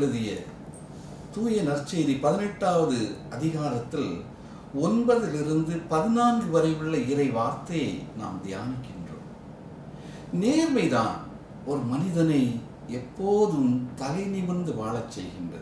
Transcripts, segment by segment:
எழுதிய தூய நற்செய்தி பதினெட்டாவது அதிகாரத்தில் ஒன்பதிலிருந்து பதினான்கு வரை உள்ள இறை வார்த்தையை நாம் தியானிக்கின்றோம் நேர்மைதான் ஒரு மனிதனை எப்போதும் தலை நிமிர்ந்து வாழச் செய்கின்றது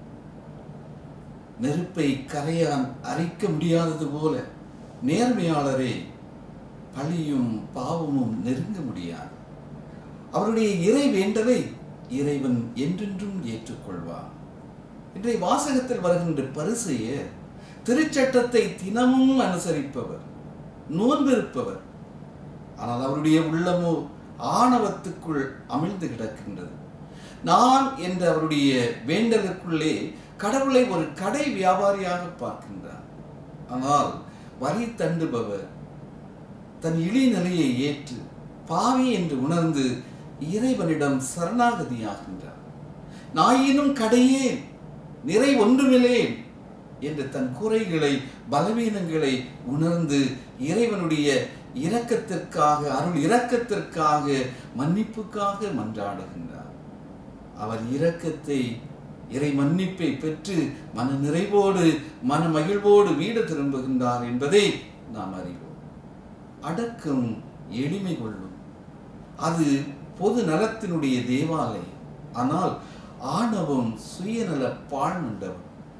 நெருப்பை கரையான் அரைக்க முடியாதது போல நேர்மையாளரே பழியும் பாவமும் நெருங்க முடியாது அவருடைய இறை வேண்டலை இறைவன் என்றென்றும் ஏற்றுக்கொள்வார் இன்றைய வாசகத்தில் வருகின்ற பரிசெயர் திருச்சட்டத்தை தினமும் அனுசரிப்பவர் நோன்பிருப்பவர் ஆனால் அவருடைய உள்ளமோ ஆணவத்துக்குள் அமிழ்ந்து கிடக்கின்றது நான் என்ற அவருடைய வேண்டலுக்குள்ளே கடவுளை ஒரு கடை வியாபாரியாக பார்க்கின்றார் ஆனால் வரி தண்டுபவர் தன் இழிநிலையை ஏற்று பாவி என்று உணர்ந்து இறைவனிடம் சரணாகதியாகின்றார் நாயினும் கடையே நிறை ஒன்றுமில்லேன் என்று தன் குறைகளை பலவீனங்களை உணர்ந்து இறைவனுடைய இரக்கத்திற்காக அருள் இரக்கத்திற்காக மன்னிப்புக்காக மன்றாடுகின்றார் அவர் இரக்கத்தை இறை மன்னிப்பை பெற்று மன நிறைவோடு மன மகிழ்வோடு வீடு திரும்புகின்றார் என்பதை நாம் அறிவோம் அடக்கம் எளிமை கொள்ளும் அது பொது நலத்தினுடைய தேவாலயம் ஆனால் ஆணவம் சுயநல பாழ்மண்டபம்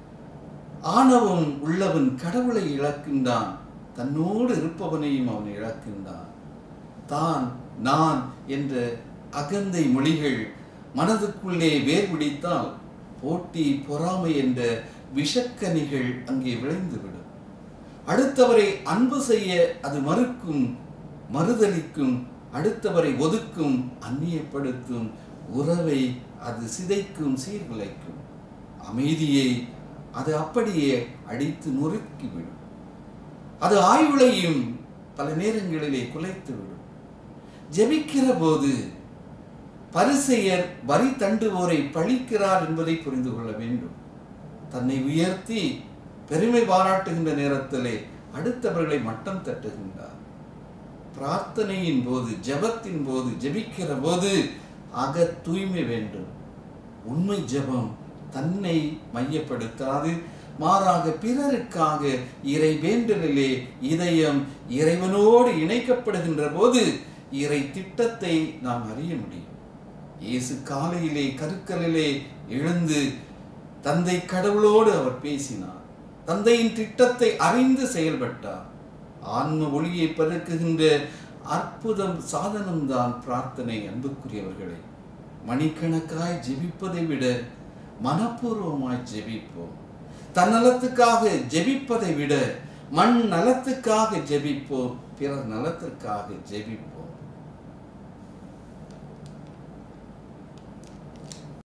ஆணவம் உள்ளவன் கடவுளை இழக்கின்றான் தன்னோடு இருப்பவனையும் அவன் இழக்கின்றான் தான் நான் என்ற அகந்தை மொழிகள் மனதுக்குள்ளே வேர் பிடித்தால் போட்டி பொறாமை என்ற விஷக்கனிகள் அங்கே விளைந்துவிடும் அடுத்தவரை அன்பு செய்ய அது மறுக்கும் மறுதலிக்கும் அடுத்தவரை ஒதுக்கும் அந்நியப்படுத்தும் உறவை அது சிதைக்கும் சீர்குலைக்கும் அமைதியை அது அப்படியே அடித்து நொறுக்கிவிடும் அது ஆய்வுளையும் பல நேரங்களிலே குலைத்துவிடும் ஜெபிக்கிற போது பரிசெயர் வரி தண்டுவோரை பழிக்கிறார் என்பதை புரிந்து கொள்ள வேண்டும் தன்னை உயர்த்தி பெருமை பாராட்டுகின்ற நேரத்திலே அடுத்தவர்களை மட்டம் தட்டுகின்றார் பிரார்த்தனையின் போது ஜெபத்தின் போது ஜெபிக்கிற போது அக தூய்மை வேண்டும் உண்மை ஜெபம் தன்னை மையப்படுத்தாது மாறாக பிறருக்காக இறை வேண்டலிலே இதயம் இறைவனோடு இணைக்கப்படுகின்ற போது இறை திட்டத்தை நாம் அறிய முடியும் இயேசு காலையிலே கருக்கலிலே எழுந்து தந்தை கடவுளோடு அவர் பேசினார் தந்தையின் திட்டத்தை அறிந்து செயல்பட்டார் ஆன்ம ஒளியை பெருக்குகின்ற அற்புதம் சாதனம்தான் பிரார்த்தனை அன்புக்குரியவர்களே மணிக்கணக்காய் ஜெபிப்பதை விட மனப்பூர்வமாய் ஜெபிப்போம் தன்னலத்துக்காக ஜெபிப்பதை விட மண் நலத்துக்காக ஜெபிப்போம் பிறர் நலத்திற்காக ஜெபிப்போம்